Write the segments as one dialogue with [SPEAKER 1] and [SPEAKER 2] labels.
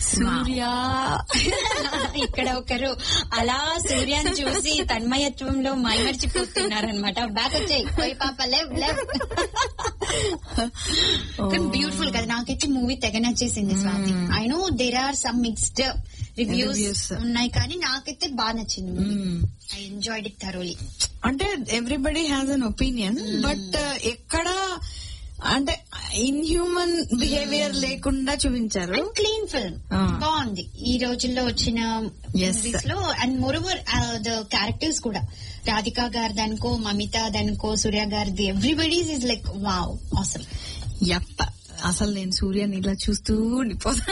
[SPEAKER 1] సూర్య ఇక్కడ ఒకరు అలా సూర్యాన్ని చూసి తన్మయత్వంలో మైమర్చిపోతున్నారనమాట బ్యాక్ వచ్చాయి పోయి పాప లేవ్ లేవ్ బ్యూటిఫుల్ కదా నాకైతే మూవీ తెగ నచ్చేసింది Swathi I know there are some mixed reviews
[SPEAKER 2] Reviews.
[SPEAKER 1] ఉన్నాయి కానీ నాకైతే బాగా నచ్చింది మూవీ
[SPEAKER 2] మ్మ్.
[SPEAKER 1] ఐ ఎంజాయ్డ్ ఇట్ థరోలీ
[SPEAKER 2] అంటే everybody has an opinion but ఎక్కడ అంటే ఇన్హ్యూమన్ బిహేవియర్ లేకుండా చూపించారు
[SPEAKER 1] క్లీన్ ఫిల్మ్
[SPEAKER 2] Ah.
[SPEAKER 1] బాగుంది ఈ రోజుల్లో వచ్చిన
[SPEAKER 2] Yes.
[SPEAKER 1] మూవీస్ లో అండ్ మోరోవర్ ద క్యారెక్టర్స్ కూడా రాధికా గారిదనుకో మమిత దనుకో సూర్య గారిది everybody's is like wow awesome
[SPEAKER 2] యప్ప అసలు నేను సూర్యని ఇలా చూస్తూ ఉండిపోతా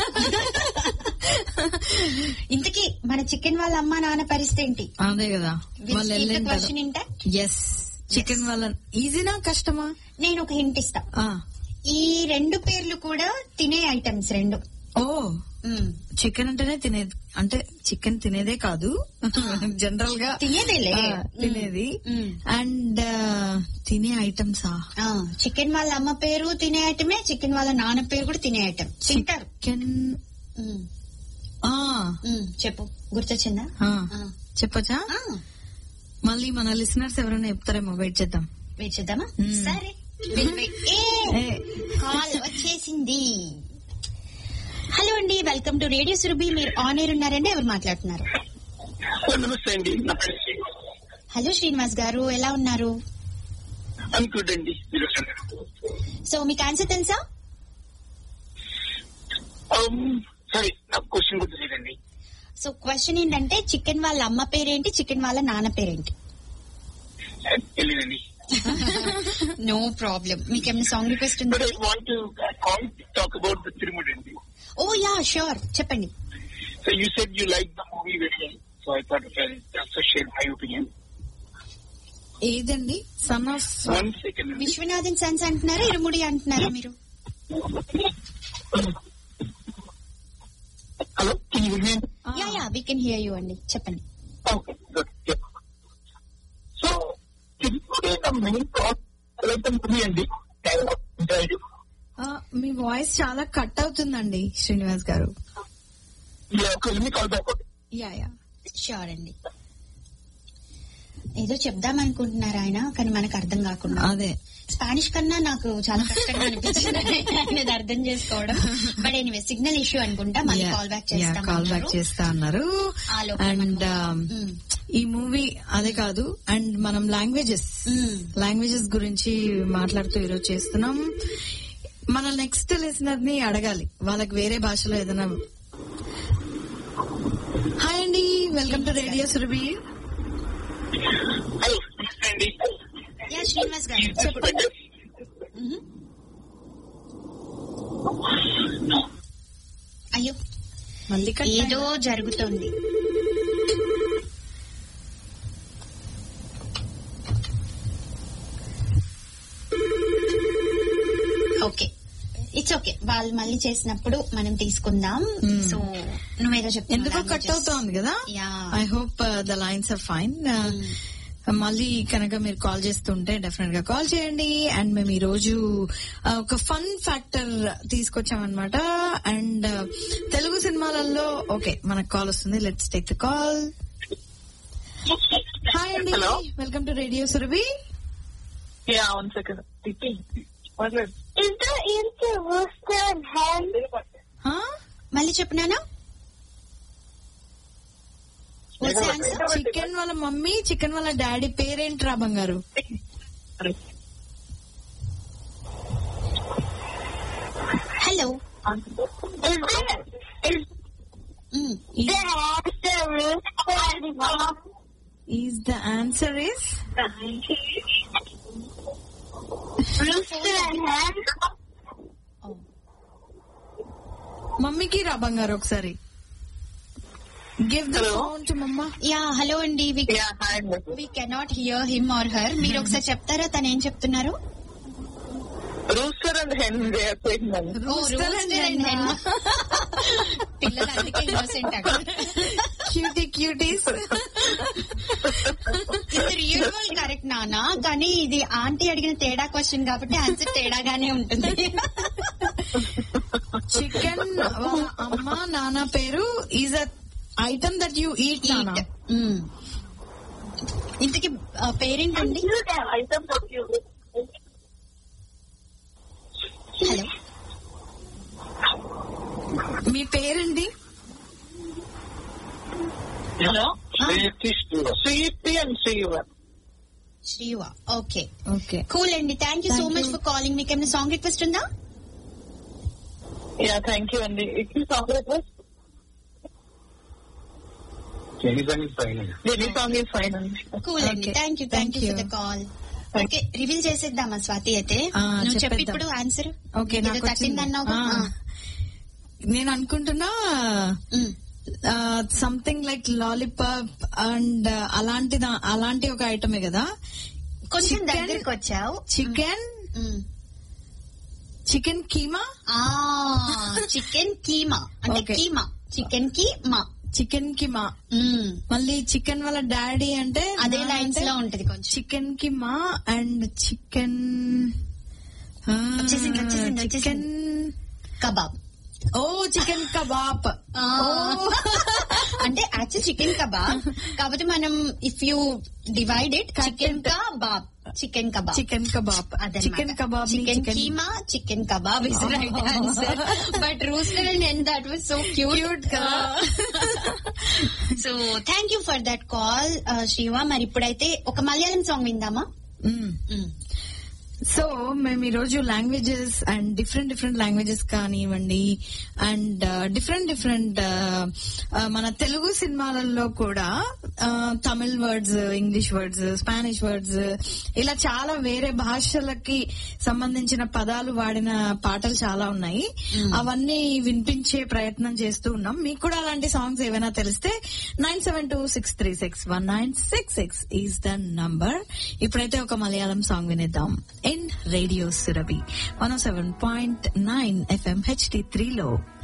[SPEAKER 1] ఇంతకీ మన చికెన్ వాళ్ళ అమ్మ నాన్న పరిస్థితి ఏంటి
[SPEAKER 2] అదే కదా వాళ్ళు వెళ్ళింటారు
[SPEAKER 1] క్వశ్చన్ ఇంట
[SPEAKER 2] ఎస్ చికెన్ వాళ్ళ ఈజీనా కష్టమా
[SPEAKER 1] నేను ఒక హింట్ ఇస్తా
[SPEAKER 2] ఆ.
[SPEAKER 1] ఈ రెండు పేర్లు కూడా తినే ఐటమ్స్ రెండు
[SPEAKER 2] ఓ
[SPEAKER 1] మ్మ్.
[SPEAKER 2] చికెన్ అంటేనే తినేది అంటే చికెన్ తినేదే కాదు జనరల్ గా
[SPEAKER 1] తినేదేలే.
[SPEAKER 2] ఆ, తినేది
[SPEAKER 1] మ్మ్.
[SPEAKER 2] అండ్ తినే ఐటమ్సా
[SPEAKER 1] ఆ, చికెన్ వాళ్ళ అమ్మ పేరు తినే ఐటమే చికెన్ వాళ్ళ నాన్న పేరు కూడా తినే ఐటమ్ తింటారు
[SPEAKER 2] చికెన్
[SPEAKER 1] మ్మ్.
[SPEAKER 2] ఆ,
[SPEAKER 1] మ్మ్. చెప్పు గుర్తొచ్చిందా
[SPEAKER 2] ఆ.
[SPEAKER 1] ఆ.
[SPEAKER 2] చెప్పచ్చా
[SPEAKER 1] ఆ,
[SPEAKER 2] మళ్ళీ మన లిసనర్స్ ఎవరైనా చెప్తారేమో వెయిట్ చేద్దాం
[SPEAKER 1] వెయిట్ చేద్దామా
[SPEAKER 2] మ్మ్.
[SPEAKER 1] సరే We'll wait. ఏ,
[SPEAKER 2] ఏ.
[SPEAKER 1] కాల్ వచ్చేసింది హలో అండి వెల్కమ్ టు రేడియో సురభి మీరు ఆన్ ఎయిర్ ఉన్నారండి ఎవరు మాట్లాడుతున్నారు
[SPEAKER 3] నమస్తే అండి నా పేరు శ్రీనివాస్.
[SPEAKER 1] హలో శ్రీనివాస్ గారు ఎలా ఉన్నారు
[SPEAKER 3] I'm good అండి మీరు
[SPEAKER 1] సో మీకు ఆన్సర్ తెలుసా
[SPEAKER 3] సరే నాకు క్వశ్చన్ గుర్తు లేదండి
[SPEAKER 1] సో క్వశ్చన్ ఏంటంటే చికెన్ వాళ్ళ అమ్మ పేరేంటి చికెన్ వాళ్ళ నాన్న పేరేంటి
[SPEAKER 3] తెలియదండి
[SPEAKER 1] నో ప్రాబ్లం మీకు ఏమైనా సాంగ్ రిక్వెస్ట్
[SPEAKER 3] బట్
[SPEAKER 1] ఉందా
[SPEAKER 3] I want call talk about the Tirumala అండి
[SPEAKER 1] ఓ యా షూర్ చెప్పండి
[SPEAKER 3] so you said you like the movie very so I thought also share my opinion
[SPEAKER 2] ఏదండి సన్ ఆఫ్
[SPEAKER 3] వన్ సెకండ్ అండి
[SPEAKER 1] Viswanathan sons అంటున్నారా ఇరుముడి అంటున్నారా మీరు
[SPEAKER 3] hello can you
[SPEAKER 1] yeah yeah we can hear you అండి చెప్పండి
[SPEAKER 3] okay good so Tirumala main like the movie అండి
[SPEAKER 2] మీ voice చాలా కట్ అవుతుందండి Srinivas garu
[SPEAKER 3] call back
[SPEAKER 2] yeah yeah
[SPEAKER 1] sure అండి ఏదో చెప్దాం అనుకుంటున్నారు ఆయన కానీ మనకు అర్థం కాకుండా
[SPEAKER 2] అదే
[SPEAKER 1] స్పానిష్ కన్నా నాకు చాలా కష్టంగా అనిపించింది ఆయనది అర్థం చేసుకోవడం బట్ ఎనివే సిగ్నల్ ఇష్యూ అనుకుంటా మళ్ళీ కాల్ బ్యాక్ చేస్తాం
[SPEAKER 2] కాల్ బ్యాక్ చేస్తా అన్నారు
[SPEAKER 1] ఆ లోపల
[SPEAKER 2] అండ్
[SPEAKER 1] మనము- మ్మ్.
[SPEAKER 2] ఈ మూవీ అదే కాదు అండ్ మనం లాంగ్వేజెస్
[SPEAKER 1] మ్మ్.
[SPEAKER 2] లాంగ్వేజెస్ గురించి మాట్లాడుతూ ఈరోజు చేస్తున్నాం మన నెక్స్ట్ లిసనర్ ని అడగాలి వాళ్ళకి వేరే భాషలో ఏదైనా హాయ్ అండి welcome to radio Surabhi
[SPEAKER 3] hello అండి
[SPEAKER 1] యా శ్రీనివాస్ గారు చెప్పండి మ్మ్. అయ్యో
[SPEAKER 2] మళ్ళీ cut
[SPEAKER 1] ఏదో జరుగుతోంది ఓకే ఇట్స్ ఓకే వాళ్ళు మళ్ళీ చేసినప్పుడు మనం తీసుకుందాం
[SPEAKER 2] Hmm.
[SPEAKER 1] సో నువ్వేదో
[SPEAKER 2] ఎందుకో కట్
[SPEAKER 1] చెప్తున్నావు
[SPEAKER 2] అవుతోంది కదా
[SPEAKER 1] Yeah.
[SPEAKER 2] I hope the lines are fine మళ్ళీ కనుక మీరు కాల్ చేస్తుంటే డెఫినెట్ గా కాల్ చేయండి అండ్ మేము ఈ రోజు uh, ఒక ఫన్ ఫ్యాక్టర్ తీసుకొచ్చామన్నమాట అండ్ తెలుగు సినిమాలలో ఓకే మనకు కాల్ వస్తుంది let's take the call hi అండి
[SPEAKER 3] Hello.
[SPEAKER 2] Welcome to radio Surabhi
[SPEAKER 3] yeah one second మాట్లాడు
[SPEAKER 4] Is the answer rooster and hen?
[SPEAKER 1] మళ్ళీ చెప్పినానా What's the answer?
[SPEAKER 2] చికెన్ వాళ్ళ మమ్మీ చికెన్ వాళ్ళ డాడీ పేరేంట్రా బంగారు
[SPEAKER 1] hello
[SPEAKER 4] Is the, is the answer rooster and hen?
[SPEAKER 2] Is the answer is
[SPEAKER 4] Rooster and hen?
[SPEAKER 2] మమ్మీకి రా బంగారు ఒకసారి give the
[SPEAKER 3] Hello.
[SPEAKER 2] Phone to మమ్మ
[SPEAKER 1] యా హలో అండి
[SPEAKER 3] yeah hi
[SPEAKER 1] we cannot hear him or her మీరు ఒకసారి చెప్తారా తను ఏం చెప్తున్నారు
[SPEAKER 3] rooster and hen they are saying
[SPEAKER 1] oh, rooster and hen. పిల్లలు అందుకే innocent అక్కడ
[SPEAKER 2] క్యూటీ క్యూటీస్
[SPEAKER 1] ఇది రియల్ వరల్డ్ కరెక్ట్ నానా కానీ ఇది ఆంటీ అడిగిన తేడా క్వశ్చన్ కాబట్టి ఆన్సర్ తేడాగానే ఉంటుంది
[SPEAKER 2] చికెన్ వాళ్ళ అమ్మ నాన్న పేరు is a item that you eat నానా
[SPEAKER 1] Eat. మ్మ్. ఇంతకీ పేరెంట్ అండి
[SPEAKER 4] You have items of you.
[SPEAKER 1] హలో
[SPEAKER 2] మీ పేరండి
[SPEAKER 3] Hello? Sriti Shiva. Sriti and Shiva.
[SPEAKER 1] శ్రీవ ఓకే
[SPEAKER 2] ఓకే
[SPEAKER 1] కూల్ అండి thank you so
[SPEAKER 2] Thank
[SPEAKER 1] much
[SPEAKER 2] you.
[SPEAKER 1] For calling మీకు ఏమైనా సాంగ్ రిక్వెస్ట్ ఉందా
[SPEAKER 3] Yeah, thank you. And if you song request? Anything is fine. Any song is fine.
[SPEAKER 1] Cool అండి
[SPEAKER 2] Okay.
[SPEAKER 1] Thank you thank
[SPEAKER 2] Thank
[SPEAKER 1] you for
[SPEAKER 2] you.
[SPEAKER 1] The call okay reveal చేసేద్దామా స్వాతి అయితే
[SPEAKER 2] ఆ,
[SPEAKER 1] నువ్వు చెప్పి
[SPEAKER 2] చెప్పేద్దాం.
[SPEAKER 1] ఇప్పుడు ఆన్సర్
[SPEAKER 2] ఓకే నాకు వచ్చింది.
[SPEAKER 1] తట్టిందన్నావు
[SPEAKER 2] ఆ. నేను అనుకుంటున్నా సంథింగ్ లైక్ లాలీపాప్ అండ్ అలాంటి దా- అలాంటి ఒక ఐటమే కదా
[SPEAKER 1] కొంచెం
[SPEAKER 2] Chicken.
[SPEAKER 1] దగ్గరికి వచ్చావు
[SPEAKER 2] chicken chicken keema
[SPEAKER 1] chicken keema అంటే
[SPEAKER 2] Okay.
[SPEAKER 1] Keema chicken keema
[SPEAKER 2] chicken keema మళ్ళీ చికెన్ వాళ్ళ డాడీ అంటే
[SPEAKER 1] అదే లైన్స్ లో ఉంటది కొంచెం
[SPEAKER 2] చికెన్ కిమా అండ్ చికెన్
[SPEAKER 1] వచ్చేసింది, వచ్చేసింది,
[SPEAKER 2] chicken
[SPEAKER 1] kebab
[SPEAKER 2] oh chicken kebab
[SPEAKER 1] అంటే యాక్చువల్ చికెన్ కబాబ్ కాకపోతే మనం if you divide it chicken kebab chicken kebab
[SPEAKER 2] chicken kebab chicken kebab
[SPEAKER 1] chicken keema chicken kebab is right answer but rooster and that was so cute
[SPEAKER 2] Cute కదా.
[SPEAKER 1] So thank you for that call Shiva మరి ఇప్పుడైతే ఒక Malayalam song విందామా
[SPEAKER 2] so మేము ఈ రోజు languages and different different languages కానివ్వండి and different different మన తెలుగు సినిమాలలో కూడా ఆ, Tamil words English words Spanish words ఇలా చాలా వేరే భాషలకి సంబంధించిన పదాలు వాడిన పాటలు చాలా ఉన్నాయి అవన్నీ వినిపించే ప్రయత్నం చేస్తూ ఉన్నాం మీకు కూడా అలాంటి సాంగ్స్ ఏవైనా తెలిస్తే nine seven two six three six one nine six six is the number ఇప్పుడైతే ఒక మలయాళం సాంగ్ వినేద్దాం in radio Surabhi one seven point nine FM HD త్రీలో